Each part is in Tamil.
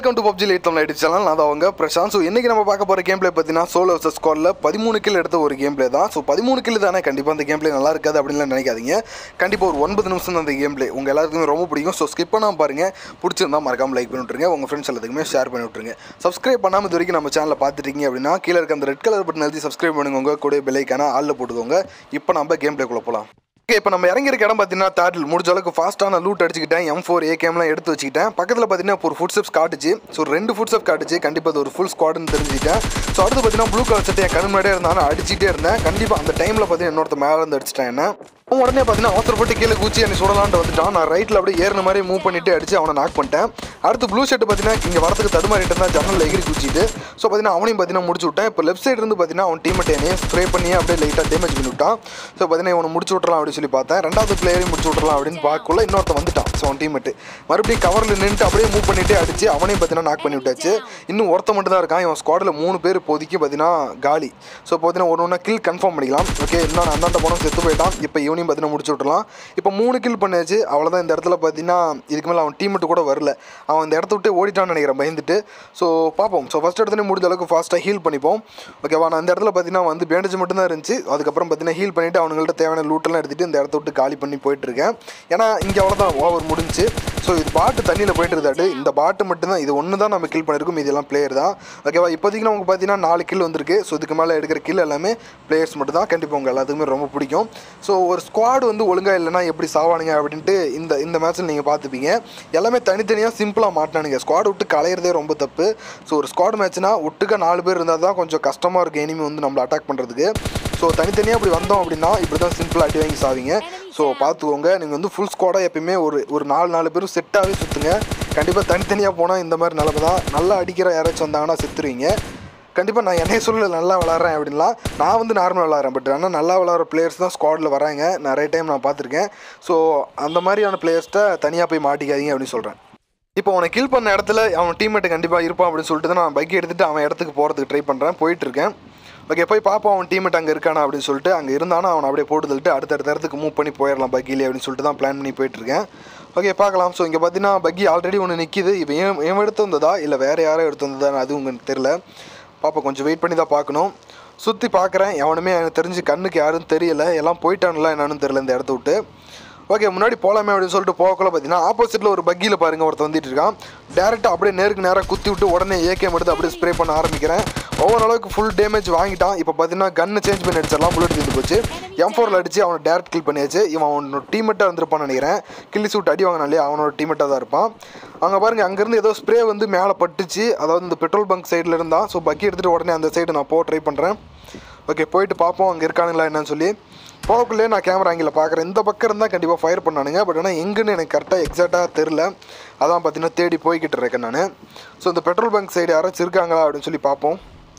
welcome to PUBG lite Tamil ID channel நான் தான் அவங்க பிரசாந்த் ஸோ இன்றைக்கி நம்ம பார்க்க போகிற கேம் ப்ளே பார்த்தீங்கன்னா சோலோ வர்சஸ் ஸ்குவாடில் பதிமூணு கில் எடுத்த ஒரு கேம் ப்ளே தான் ஸோ பதிமூணு கில் தானே கண்டிப்பாக அந்த கேம் ப்ளே நல்லா இருக்காது அப்படின்லாம் நினைக்காதீங்க கண்டிப்பாக ஒரு ஒன்பது நிமிஷம் தான் அந்த கேம் ப்ளே உங்கள் எல்லாருக்குமே ரொம்ப பிடிக்கும் ஸோ ஸ்கிப் பண்ணாமல் பாருங்கள் பிடிச்சிருந்தா மறக்காம லைக் பண்ணி விட்ருங்க உங்கள் ஃப்ரெண்ட்ஸ் எல்லாத்துக்குமே ஷேர் பண்ணி விட்ருங்க சப்ஸ்கிரைப் பண்ணாமல் இது வரைக்கும் நம்ம சேனலை பார்த்துட்டீங்க அப்படின்னா கீழே இருக்க அந்த ரெட் கலர் பட்டன் எழுதி சப்ஸ்கிரைப் பண்ணுங்க கூட பெல்லைக்கான ஆளில் போட்டுக்கோங்க இப்போ நம்ம கேம் ப்ளேக்குள்ளே போகலாம் ஓகே இப்போ நம்ம இறங்கியிருக்க இடம் பார்த்தீங்கன்னா தேர்டில் முடிஞ்ச அளவுக்கு ஃபாஸ்ட்டான லூட் அடிச்சுக்கிட்டேன் எம் ஃபோர் ஏகேம்லாம் எடுத்து வச்சுக்கிட்டேன் பக்கத்தில் பார்த்தீங்கன்னா இப்போ ஒரு ஃபுட் ஸ்டெப்ஸ் காட்டுச்சு ஸோ ரெண்டு ஃபுட் ஸ்டெப் காட்டுச்சு கண்டிப்பாக அது ஒரு ஃபுல் ஸ்குவாடுன்னு தெரிஞ்சுக்கிட்டேன் ஸோ அடுத்து பார்த்தீங்கன்னா ப்ளூ கலர் சட்டை என் கண் முன்னாடியே இருந்தாலும் அடிச்சிட்டே இருந்தேன் கண்டிப்பாக அந்த டைமில் பார்த்தீங்கன்னா இன்னொருத்த மேலே இருந்து அடிச்சிட்டேன் என்ன அவன் உடனே பார்த்தீங்கன்னா அவசரப்பட்டு கீழே குச்சி என்னை சுடலான்ட்டு வந்துட்டான் நான் ரைட்டில் அப்படியே ஏறின மாதிரி மூவ் பண்ணிட்டு அடிச்சு அவனை நாக் பண்ணிட்டேன் அடுத்து ப்ளூ ஷர்ட் பார்த்தீங்கன்னா இங்கே வரதுக்கு தடுமாறிட்டு இருந்தா ஜன்னல் எகிரி குச்சிட்டு ஸோ பார்த்தீங்கன்னா அவனையும் பார்த்தீங்கன்னா முடிச்சு விட்டேன் இப்போ லெஃப்ட் சைடு இருந்து பார்த்தீங்கன்னா அவன் டீம் என்னையும் ஸ்ப்ரே பண்ணி அப்படியே லைட்டாக டேமேஜ் பண்ணி விட்டான் ஸோ பார்த்தீங்கன்னா இவனை முடிச்சு விட்றலாம் அப்படின்னு சொல்லி பார்த்தேன் ரெண்டாவது பிளேயரையும் முடிச்சு விட்றலாம் அப்படின்னு பார்க்கக்குள்ள இன்னொருத்த வந்துட்டான் ஸோ அவன் டீமெட்டு மறுபடியும் கவரில் நின்றுட்டு அப்படியே மூவ் பண்ணிட்டே அடிச்சு அவனையும் பார்த்தீங்கன்னா நாக் பண்ணி விட்டாச்சு இன்னும் ஒருத்த மட்டும் தான் இருக்கான் இவன் ஸ்குவாடில் மூணு பேர் இப்போதைக்கு பார்த்தீங்கன்னா காலி ஸோ பார்த்தீங்கன்னா ஒன்று ஒன்றா கில் கன்ஃபார்ம் பண்ணிக்கலாம் ஓகே இன்னும் அந்தாண்ட போனோம் செத்து போயிட்டான் இப்போ இவனையும் பார்த்தீங்கன்னா முடிச்சு விட்றலாம் இப்போ மூணு கில் பண்ணியாச்சு அவ்வளோதான் இந்த இடத்துல பார்த்தீங்கன்னா இதுக்கு மேலே அவன் டீமெட்டு கூட வரல அவன் இந்த இடத்த விட்டு ஓடிட்டான்னு நினைக்கிறேன் பயந்துட்டு ஸோ பார்ப்போம் ஸோ ஃபஸ்ட் இடத்துல முடிஞ்ச அளவுக்கு ஃபாஸ்ட்டாக ஹீல் பண்ணிப்போம் ஓகேவா நான் இந்த இடத்துல பார்த்தீங்கன்னா வந்து பேண்டேஜ் மட்டும் தான் இருந்துச்சு அதுக்கப்புறம் பார்த்தீங்கன்னா ஹீல் பண்ணிவிட்டு அவனுங்கள்ட்ட தேவையான லூட்டெல்லாம் எடுத்துகிட்டு இந்த இடத்த விட்டு காலி பண்ணி போயிட்டு இருக்கேன் ஏன்னா இங்கே அவ்வளோதான் ஓவர் முடிஞ்சு ஸோ இது பாட்டு தண்ணியில் போயிட்டு இருந்தாட்டு இந்த பாட்டு மட்டும்தான் இது ஒன்று தான் நம்ம கில் பண்ணியிருக்கோம் இதெல்லாம் பிளேயர் தான் ஓகேவா இப்போதைக்கு நமக்கு பார்த்தீங்கன்னா நாலு கில் வந்திருக்கு ஸோ இதுக்கு மேலே எடுக்கிற கில் எல்லாமே பிளேயர்ஸ் மட்டும் தான் கண்டிப்பாக உங்கள் எல்லாத்துக்குமே ரொம்ப பிடிக்கும் ஸோ ஒரு ஸ்குவாடு வந்து ஒழுங்காக இல்லைனா எப்படி சாவானுங்க அப்படின்ட்டு இந்த இந்த மேட்ச்சில் நீங்கள் பார்த்துப்பீங்க எல்லாமே தனித்தனியாக சிம்பிளாக மாட்டினானுங்க ஸ்குவாட் விட்டு கலையிறதே ரொம்ப தப்பு ஸோ ஒரு ஸ்குவாட் மேட்ச்னா ஒட்டுக்க நாலு பேர் இருந்தால் தான் கொஞ்சம் கஷ்டமாக இருக்கும் எனிமி வந்து நம்மளை அட்டாக் பண்ணுறதுக்கு ஸோ தனித்தனியாக இப்படி வந்தோம் அப்படின்னா இப்படி தான் சிம்பிளாக அடி வாங்கி சாவீங்க ஸோ பார்த்துக்கோங்க நீங்கள் வந்து ஃபுல் ஸ்குவாடாக எப்பயுமே ஒரு ஒரு நாலு நாலு பேரும் செட்டாகவே சுற்றுங்க கண்டிப்பாக தனித்தனியாக போனால் இந்த மாதிரி நிலமை தான் நல்லா அடிக்கிற யாராச்சும் வந்தாங்கன்னா செத்துருவீங்க கண்டிப்பாக நான் என்னைய சொல்ல நல்லா விளாட்றேன் அப்படின்லாம் நான் வந்து நார்மலாக விளாட்றேன் பட் ஆனால் நல்லா விளாட்ற பிளேயர்ஸ் தான் ஸ்குவாடில் வராங்க நிறைய டைம் நான் பார்த்துருக்கேன் ஸோ அந்த மாதிரியான பிளேயர்ஸ்ட்ட தனியாக போய் மாட்டிக்காதீங்க அப்படின்னு சொல்கிறேன் இப்போ அவனை கில் பண்ண இடத்துல அவன் டீம்மேட்டு கண்டிப்பாக இருப்பான் அப்படின்னு சொல்லிட்டு தான் நான் பைக் எடுத்துகிட்டு அவன் இடத்துக்கு போகிறதுக்கு ட்ரை பண்ணுறேன் போயிட்டுருக்கேன் ஓகே போய் பார்ப்போம் அவன் டீம்மேட் அங்கே இருக்கானா அப்படின்னு சொல்லிட்டு அங்கே இருந்தானா அவனை அப்படியே போட்டு தள்ளிட்டு அடுத்தடுத்த இடத்துக்கு மூவ் பண்ணி போயிடலாம் பக்கிலே அப்படின்னு சொல்லிட்டு தான் பிளான் பண்ணி போயிட்டுருக்கேன் ஓகே பார்க்கலாம் ஸோ இங்கே பார்த்தீங்கன்னா பக்கி ஆல்ரெடி ஒன்று நிற்கிது இப்போ ஏன் ஏன் எடுத்து வந்ததா இல்லை வேறு யாரோ எடுத்து வந்ததா அது உங்களுக்கு தெரில பார்ப்போம் கொஞ்சம் வெயிட் பண்ணி தான் பார்க்கணும் சுற்றி பார்க்குறேன் எவனுமே எனக்கு தெரிஞ்சு கண்ணுக்கு யாரும் தெரியல எல்லாம் போயிட்டானுங்களா என்னன்னு தெரியல இந்த இடத்த விட்டு ஓகே முன்னாடி போகலாமே அப்படின்னு சொல்லிட்டு போகக்குள்ள பார்த்தீங்கன்னா ஆப்போசிட்டில் ஒரு பக்கியில் பாருங்கள் ஒருத்தர் வந்துட்டு இருக்கான் டேரெக்டாக அப்படியே நேருக்கு நேராக குத்தி விட்டு உடனே ஏகேம் எடுத்து அப்படியே ஸ்ப்ரே பண்ண ஆரம்பிக்கிறேன் ஓவரளவுக்கு ஃபுல் டேமேஜ் வாங்கிட்டான் இப்போ பார்த்தீங்கன்னா கன்னு சேஞ்ச் பண்ணி அடிச்சிடலாம் புல்லட் தீர்ந்து போச்சு எம் ஃபோரில் அடிச்சு அவனை டேரக்ட் கில் பண்ணியாச்சு இவன் அவனோட டீமெட்டாக இருந்திருப்பான்னு நினைக்கிறேன் கில்லி சூட் அடி வாங்கினாலே அவனோட டீமெட்டாக தான் இருப்பான் அங்கே பாருங்கள் அங்கேருந்து ஏதோ ஸ்ப்ரே வந்து மேலே பட்டுச்சு அதாவது இந்த பெட்ரோல் பங்க் சைடில் இருந்தால் ஸோ பக்கி எடுத்துகிட்டு உடனே அந்த சைடு நான் போக ட்ரை பண்ணுறேன் ஓகே போயிட்டு பார்ப்போம் அங்கே இருக்கானுங்களா என்னன்னு சொல்லி போகக்குள்ளே நான் கேமரா ஆங்கில பார்க்குறேன் இந்த பக்கம் இருந்தால் கண்டிப்பாக ஃபயர் பண்ணானுங்க பட் ஆனால் எங்கன்னு எனக்கு கரெக்டாக எக்ஸாக்டாக தெரில அதான் பார்த்தீங்கன்னா தேடி போய்கிட்டு இருக்கேன் நான் ஸோ இந்த பெட்ரோல் பங்க் சைடு யாராச்சும் இருக்காங்களா அப்படின்னு சொல்லி பார்ப்போம்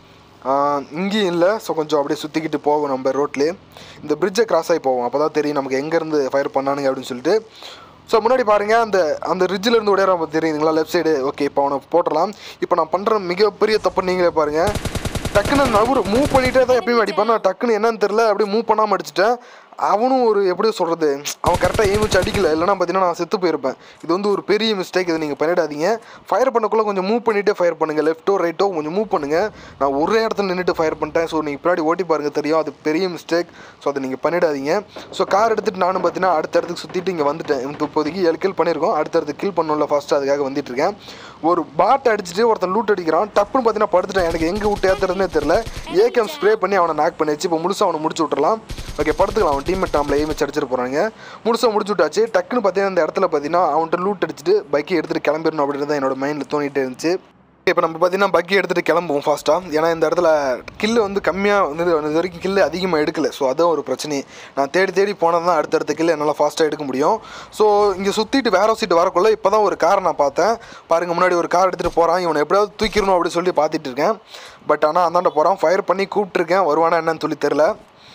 இங்கேயும் இல்லை ஸோ கொஞ்சம் அப்படியே சுற்றிக்கிட்டு போவோம் நம்ம ரோட்லேயே இந்த பிரிட்ஜை கிராஸ் ஆகி போவோம் அப்போ தான் தெரியும் நமக்கு எங்கேருந்து ஃபயர் பண்ணானுங்க அப்படின்னு சொல்லிட்டு ஸோ முன்னாடி பாருங்கள் அந்த அந்த ரிட்ஜில் இருந்து உடையிற தெரியுதுங்களா லெஃப்ட் சைடு ஓகே இப்போ அவனை போட்டுடலாம் இப்போ நான் பண்ணுற மிகப்பெரிய தப்பு நீங்களே பாருங்கள் டக்குன்னு நவரு மூவ் பண்ணிகிட்டே தான் எப்பயுமே அடிப்பான் நான் டக்குன்னு என்னன்னு தெரில அப்படியே மூவ் பண்ணாமல் அடிச்சிட்டேன் அவனும் ஒரு எப்படி சொல்கிறது அவன் கரெக்டாக எய்ம் வச்சு அடிக்கல இல்லைனா பார்த்தீங்கன்னா நான் செத்து போயிருப்பேன் இது வந்து ஒரு பெரிய மிஸ்டேக் இதை நீங்கள் பண்ணிடாதீங்க ஃபயர் பண்ணக்குள்ளே கொஞ்சம் மூவ் பண்ணிகிட்டே ஃபயர் பண்ணுங்கள் லெஃப்ட்டோ ரைட்டோ கொஞ்சம் மூவ் பண்ணுங்கள் நான் ஒரே இடத்துல நின்றுட்டு ஃபயர் பண்ணிட்டேன் ஸோ நீங்கள் பின்னாடி ஓட்டி பாருங்கள் தெரியும் அது பெரிய மிஸ்டேக் ஸோ அதை நீங்கள் பண்ணிடாதீங்க ஸோ கார் எடுத்துகிட்டு நானும் பார்த்தீங்கன்னா அடுத்த இடத்துக்கு சுற்றிட்டு இங்கே வந்துட்டேன் இப்போ இப்போதைக்கு ஏழு கில் பண்ணியிருக்கோம் அடுத்த இடத்துக்கு கில் பண்ணணும்ல ஃபஸ்ட்டு அதுக்காக வந்துட்டு இருக்கேன் ஒரு பாட் அடிச்சுட்டு ஒருத்தன் லூட் அடிக்கிறான் டப்புன்னு பார்த்தீங்கன்னா படுத்துட்டேன் எனக்கு எங்கே விட்டு ஏற்றுறதுனே தெரில ஏகேம் ஸ்ப்ரே பண்ணி அவனை நாக் பண்ணிச்சு இப்போ முழுசாக அவனை முடிச்சு விட்டுறலாம் ஓகே படுத்துக்கலாம் அவன் டீம்மேட் நம்மளை எய்ம் வச்சு அடிச்சிட்டு போகிறாங்க முழுசாக முடிச்சு விட்டாச்சு டக்குன்னு பார்த்தீங்கன்னா இந்த இடத்துல பார்த்தீங்கன்னா அவன்கிட்ட லூட் அடிச்சுட்டு பைக்கை எடுத்துகிட்டு கிளம்பிடணும் அப்படின்றது தான் என்னோட மைண்டில் தோணிகிட்டே இருந்துச்சு இப்போ நம்ம பார்த்தீங்கன்னா பக்கி எடுத்துகிட்டு கிளம்புவோம் ஃபாஸ்ட்டாக ஏன்னா இந்த இடத்துல கில்லு வந்து கம்மியாக வந்து இது வரைக்கும் கில்லு அதிகமாக எடுக்கல ஸோ அதுவும் ஒரு பிரச்சனை நான் தேடி தேடி போனால் தான் அடுத்தடுத்த கில்லு என்னால் ஃபாஸ்ட்டாக எடுக்க முடியும் ஸோ இங்கே சுற்றிட்டு வேற சீட்டு வரக்குள்ள இப்போ தான் ஒரு காரை நான் பார்த்தேன் பாருங்கள் முன்னாடி ஒரு கார் எடுத்துகிட்டு போகிறான் இவனை எப்படியாவது தூக்கிடணும் அப்படின்னு சொல்லி பார்த்துட்டு இருக்கேன் பட் ஆனால் அந்தாண்ட போகிறான் ஃபயர் பண்ணி கூப்பிட்ருக்கேன் வருவானா என்னன்னு சொல்லி தெரில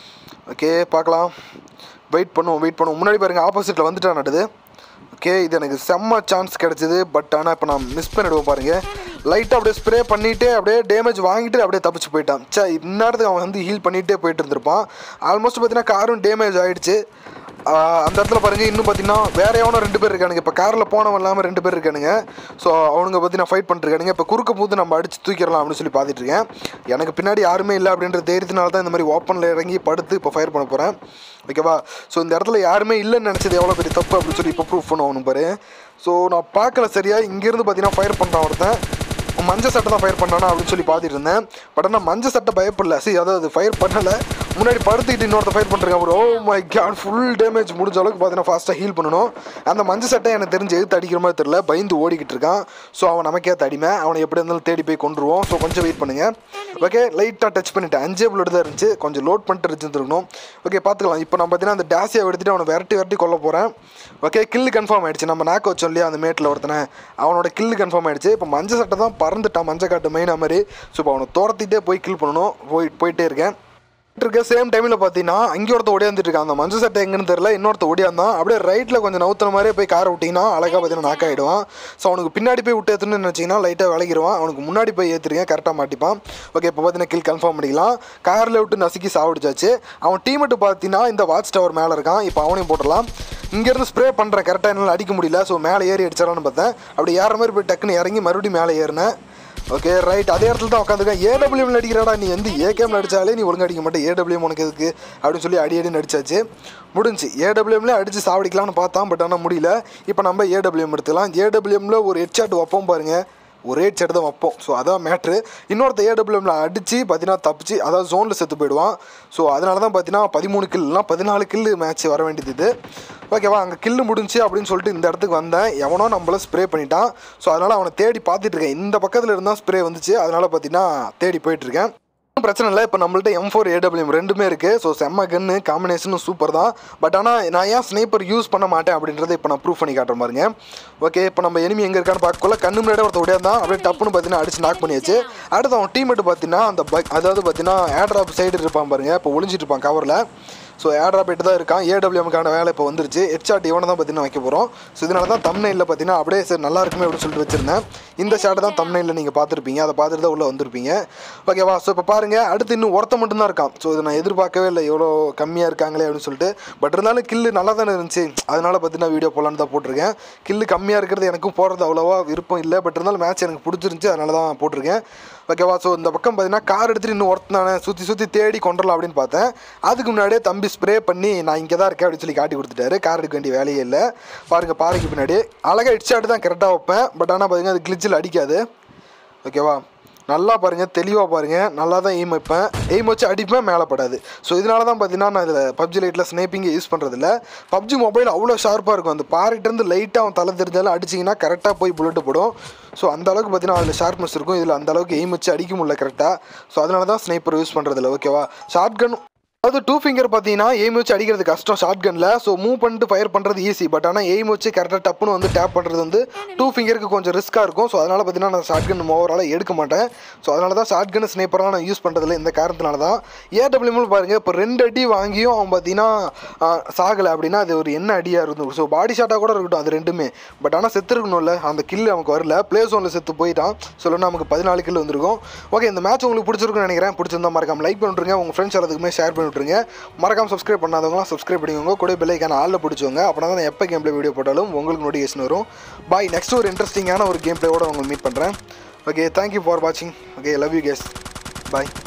ஓகே பார்க்கலாம் வெயிட் பண்ணுவோம் வெயிட் பண்ணுவோம் முன்னாடி பாருங்கள் ஆப்போசிட்டில் வந்துட்டான் நடுது ஓகே இது எனக்கு செம்ம சான்ஸ் கிடச்சிது பட் ஆனால் இப்போ நான் மிஸ் பண்ணிடுவோம் பாருங்கள் லைட்டாக அப்படியே ஸ்ப்ரே பண்ணிவிட்டு அப்படியே டேமேஜ் வாங்கிட்டு அப்படியே தப்பிச்சு போயிட்டான் சே இந்நேரத்துக்கு அவன் வந்து ஹீல் பண்ணிகிட்டே போயிட்டு இருந்திருப்பான் ஆல்மோஸ்ட் பார்த்தீங்கன்னா காரும் டேமேஜ் ஆகிடுச்சு ஆஹ் அந்த இடத்துல பாருங்க இன்னும் பார்த்தீங்கன்னா வேற எவனோ ரெண்டு பேர் இருக்கானுங்க இப்போ காரில் போனவன் இல்லாமல் ரெண்டு பேர் இருக்கானுங்க ஸோ அவனுங்க பார்த்தீங்கன்னா ஃபைட் பண்ணிருக்கானுங்க இப்போ குறுக்க போது நம்ம அடிச்சு தூக்கிடலாம் அப்படின்னு சொல்லி பார்த்துட்டு இருக்கேன் எனக்கு பின்னாடி யாருமே இல்லை அப்படின்ற தைரியத்தினால தான் இந்த மாதிரி ஓப்பனில் இறங்கி படுத்து இப்போ ஃபயர் பண்ண போகிறேன் ஓகேவா ஸோ இந்த இடத்துல யாருமே இல்லைன்னு நினச்சது எவ்வளோ பெரிய தப்பு அப்படின்னு சொல்லி இப்போ ப்ரூஃப் பண்ணுவோம் பாரு ஸோ நான் பார்க்கல சரியா இங்கேருந்து பார்த்தீங்கன்னா ஃபயர் பண்ணுறான் ஒருத்தன் மஞ்சள் சட்டை தான் ஃபயர் பண்ணானா அப்படின்னு சொல்லி பார்த்துட்டு இருந்தேன் பட் ஆனால் மஞ்சள் சட்டை பயப்படல சரி அதாவது ஃபயர் பண்ணலை முன்னாடி படுத்துக்கிட்டு இன்னொருத்த ஃபயர் பண்ணுறாங்க ஒரு oh my God full damage முடிஞ்ச அளவுக்கு பார்த்தீங்கன்னா ஃபாஸ்ட்டாக ஹீல் பண்ணணும் அந்த மஞ்சள் சட்டை எனக்கு தெரிஞ்சு எதுத்து அடிக்கிற மாதிரி தெரியல பயந்து ஓடிக்கிட்டு இருக்கான் ஸோ அவன் நமக்கே தடிமை அவனை எப்படி இருந்தாலும் தேடி போய் கொண்டுருவோம் ஸோ கொஞ்சம் வெயிட் பண்ணுங்க ஓகே லைட்டாக டச் பண்ணிட்டேன் அஞ்சே புல்லட் தான் இருந்துச்சு கொஞ்சம் லோட் பண்ணிட்டு இருந்துருக்கணும் ஓகே பார்த்துக்கலாம் இப்போ நான் பார்த்தீங்கன்னா அந்த டேஸியை எடுத்துட்டு அவனை விரட்டி விரட்டி கொல்ல போகிறேன் ஓகே கில்லு கன்ஃபார்ம் ஆயிடுச்சு நம்ம நாக்க வச்சோம் இல்லையா அந்த மேட்டில் ஒருத்தனை அவனோட கில்லு கன்ஃபார்ம் ஆயிடுச்சு இப்போ மஞ்சள் சட்டை தான் பறந்துட்டான் மஞ்சள் காட்டு மெயினாக மாதிரி ஸோ இப்போ அவனை துரத்திட்டே போய் கில் பண்ணணும் போய் போயிட்டே இருக்கேன் இருக்க சேம் டைமில் பார்த்தீங்கன்னா அங்கே ஒருத்த ஓடியாந்துட்டு இருக்கான் அந்த மஞ்சள் சட்டை எங்கன்னு தெரியல இன்னொருத்த ஓடியாந்தான் அப்படியே ரைட்டில் கொஞ்சம் நவுத்துற மாதிரியே போய் காரை விட்டிங்கன்னா அழகாக பார்த்தீங்கன்னா நாக் ஆகிடுவான் ஸோ அவனுக்கு பின்னாடி போய் விட்டு ஏற்றுன்னு நினச்சிங்கன்னா லைட்டாக விலகிடுவான் அவனுக்கு முன்னாடி போய் ஏற்றுருங்க கரெக்டாக மாட்டிப்பான் ஓகே இப்போ பார்த்தீங்கன்னா கில் கன்ஃபார்ம் பண்ணிக்கலாம் காரில் விட்டு நசுக்கி சாப்பிடுச்சாச்சு அவன் டீமெட்டு பார்த்தீங்கன்னா இந்த வாட்ச் டவர் மேலே இருக்கான் இப்போ அவனையும் போட்டுடலாம் இங்கேருந்து ஸ்ப்ரே பண்ணுறேன் கரெக்டாக என்னால் அடிக்க முடியல ஸோ மேலே ஏறி அடிச்சிடலான்னு பார்த்தேன் அப்படி ஏற மாதிரி போய் டக்குன்னு இறங்கி மறுபடியும் மேலே ஏறினேன் ஓகே ரைட் அதே இடத்துல தான் உட்காந்துருக்கேன் ஏடபிள்யூஎம் அடிக்கிறடா நீ வந்து ஏகேம் அடிச்சாலே நீ ஒழுங்கா அடிக்க மாட்டே ஏடபிள்யூஎம் உனக்கு எதுக்கு அப்படின்னு சொல்லி அடி அடின்னு அடிச்சாச்சு முடிஞ்சு ஏடபிள்யூஎம்ல அடிச்சு சாவடிக்கலாம்னு பார்த்தான் பட் ஆனால் முடியல இப்போ நம்ம ஏடபிள்யூஎம் எடுத்துக்கலாம் ஏடபிள்யூஎம்ல ஒரு ஹெட்ஷாட் வைப்போம் பாருங்க ஒரே ஹெட்ஷாட் தான் வைப்போம் ஸோ அதான் மேட்ரு இன்னொருத்த ஏடபிள்யூஎம்ல அடிச்சு பார்த்தீங்கன்னா தப்பிச்சு அதாவது ஜோனில் செத்து போயிடுவான் ஸோ அதனால தான் பார்த்தீங்கன்னா பதிமூணு கில்லாம் பதினாலு கில்லு மேட்ச் வர வேண்டியது இது ஓகேவா அங்கே கில்லு முடிஞ்சு அப்படின்னு சொல்லிட்டு இந்த இடத்துக்கு வந்தேன் எவனோ நம்மள ஸ்ப்ரே பண்ணிட்டான் ஸோ அதனால் அவனை தேடி பார்த்துட்டு இருக்கேன் இந்த பக்கத்தில் இருந்தால் ஸ்ப்ரே வந்துச்சு அதனால் பார்த்தீங்கன்னா தேடி போயிட்டுருக்கேன் ஒன்றும் பிரச்சனை இல்லை இப்போ நம்மள்ட்ட எம் ஃபோர் ஏடபிள்யூஎம் ரெண்டுமே இருக்குது ஸோ செம்ம கன்னு காம்பினேஷனும் சூப்பர் தான் பட் ஆனால் நான் ஏன் ஸ்னைப்பர் யூஸ் பண்ண மாட்டேன் அப்படின்றத இப்போ நான் ப்ரூவ் பண்ணி காட்டுறேன் பாருங்க ஓகே இப்போ நம்ம enemy எங்கே இருக்கான்னு பார்க்கக்குள்ள கண்ணு முன்னாடி ஒருத்த உடையாந்தான் அப்படியே டப்புன்னு பார்த்தீங்கன்னா அடிச்சு நாக் பண்ணியாச்சு அடுத்து அவன் டீமெட்டு பார்த்தீங்கன்னா அந்த பக் அதாவது பார்த்தீங்கன்னா ஏட்ராப் சைடு இருப்பான் பாருங்க இப்போ ஒளிஞ்சிட்டு இருப்பான் கவரில் ஸோ ஏட்ராப் தான் இருக்கான் ஏடபிள்யூஎம்க்கான வேலை இப்போ வந்துருச்சு ஹெச்ஆர்ட் இவனை தான் பார்த்தீங்கன்னா வைக்க போகிறோம் ஸோ இதனால தான் தம்னையில் பார்த்தீங்கன்னா அப்படியே சரி நல்லா இருக்குமே அப்படின்னு சொல்லிட்டு வச்சிருந்தேன் இந்த ஷாட்டை தான் தம்னையில் நீங்கள் பார்த்துருப்பீங்க அதை பார்த்துட்டு தான் உள்ளே வந்திருப்பீங்க ஓகேவா ஸோ இப்போ பாருங்கள் அடுத்து இன்னும் ஒருத்த மட்டும்தான் இருக்கான் ஸோ இதை நான் எதிர்பார்க்கவே இல்லை எவ்வளோ கம்மியாக இருக்காங்களே அப்படின்னு சொல்லிட்டு பட் இருந்தாலும் கில்லு நல்லா தானே இருந்துச்சு அதனால பார்த்தீங்கன்னா வீடியோ போடலான்னு தான் போட்டிருக்கேன் கில்லு கம்மியாக இருக்கிறது எனக்கும் போகிறது அவ்வளோவா விருப்பம் இல்லை பட் இருந்தாலும் மேட்ச் எனக்கு பிடிச்சிருந்துச்சி அதனால தான் போட்டிருக்கேன் ஓகேவா ஸோ இந்த பக்கம் பார்த்தீங்கன்னா கார் எடுத்துகிட்டு இன்னும் ஒருத்தனானே சுற்றி சுற்றி தேடி கொண்டுடலாம் அப்படின்னு பார்த்தேன் அதுக்கு முன்னாடியே தம்பி ஸ்ப்ரே பண்ணி நான் இங்கே தான் இருக்கேன் அப்படின்னு சொல்லி காட்டி கொடுத்துட்டாரு கார் எடுக்க வேண்டிய வேலையே இல்லை பாருங்க பாறைக்கு பின்னாடி அழகாக ஹெட்ஷாட் தான் கரெக்டாக வைப்பேன் பட் ஆனால் பார்த்தீங்கன்னா அது கிளிச்சில் அடிக்காது ஓகேவா நல்லா பாருங்கள் தெளிவாக பாருங்கள் நல்லா தான் எய்ம் வைப்பேன் எய்ம் வச்சு அடிப்பேன் மேலே படாது ஸோ இதனால தான் பார்த்தீங்கன்னா நான் இதில் பப்ஜி லைட்டில் ஸ்னேப்பிங்கை யூஸ் பண்ணுறதில்ல பப்ஜி மொபைல் அவ்வளோ ஷார்ப்பாக இருக்கும் அந்த பாரிட்டேருந்து லைட்டாக அவன் தலை தெரிஞ்சாலும் அடிச்சிங்கன்னா கரெக்டாக போய் புல்லட்டு போடும் ஸோ அந்த அளவுக்கு பார்த்தீங்கன்னா அதில் ஷார்ப்னஸ் இருக்கும் இதில் அந்த அளவுக்கு எய்ம் வச்சு அடிக்க முடியல கரெக்டாக ஸோ அதனால தான் ஸ்னைப்பர் யூஸ் பண்ணுறதில்ல ஓகேவா ஷார்ட் கன் அதாவது டூ ஃபிங்கர் பார்த்தீங்கன்னா எய்ம் வச்சு அடிக்கிறது கஷ்டம் ஷார்ட் கனில் ஸோ மூவ் பண்ணிட்டு ஃபயர் பண்ணுறது ஈஸி பட் ஆனால் எய்ம் வச்சு கரெக்டாக டப்புன்னு வந்து டேப் பண்ணுறது வந்து டூ ஃபிங்கருக்கு கொஞ்சம் ரிஸ்க்காக இருக்கும் ஸோ அதனால் பார்த்தீங்கன்னா நான் ஷார்ட் கன் ஓவராலாக எடுக்க மாட்டேன் ஸோ அதனால தான் ஷார்ட் கன் ஸ்னைப்பராக நான் யூஸ் பண்ணுறதில்ல இந்த காரணத்தினால தான் ஏடபிள்யூஎம் பாருங்கள் இப்போ ரெண்டு அடி வாங்கியும் அவன் பார்த்தீங்கன்னா சாகலை அப்படின்னா அது ஒரு என்ன அடியாக இருக்கும் ஸோ பாடி ஷாட்டாக கூட இருக்கட்டும் அது ரெண்டுமே பட் ஆனால் செத்து இருக்கணும்ல அந்த கில் நமக்கு வரல ப்ளே ஜோனில் செத்து போயிட்டான் சொல்லணும் நமக்கு பதினாலு கில் வந்திருக்கும் ஓகே இந்த மேட்ச் உங்களுக்கு பிடிச்சிருக்குன்னு நினைக்கிறேன் பிடிச்சிருந்தா மறக்காம லைக் பண்ணிட்டுருங்க உங்கள் ஃப்ரெண்ட்ஸ் எல்லாத்துக்குமே ஷேர் பண்ணி விட்ருங்க மறக்காம சப்ஸ்கிரைப் பண்ணாதவங்களாம் சப்ஸ்கிரைப் பண்ணிக்கோங்க கூட பெல்லைக்கான ஆளில் பிடிச்சவங்க அப்படின்னா தான் எப்போ கேம் வீடியோ போட்டாலும் உங்களுக்கு நோட்டிஃபிகேஷன் வரும் பாய் நெக்ஸ்ட் ஒரு இன்ட்ரெஸ்டிங்கான ஒரு கேம் பிளேயோட உங்களை மீட் பண்ணுறேன் ஓகே தேங்க்யூ ஃபார் வாட்சிங் okay love you guys bye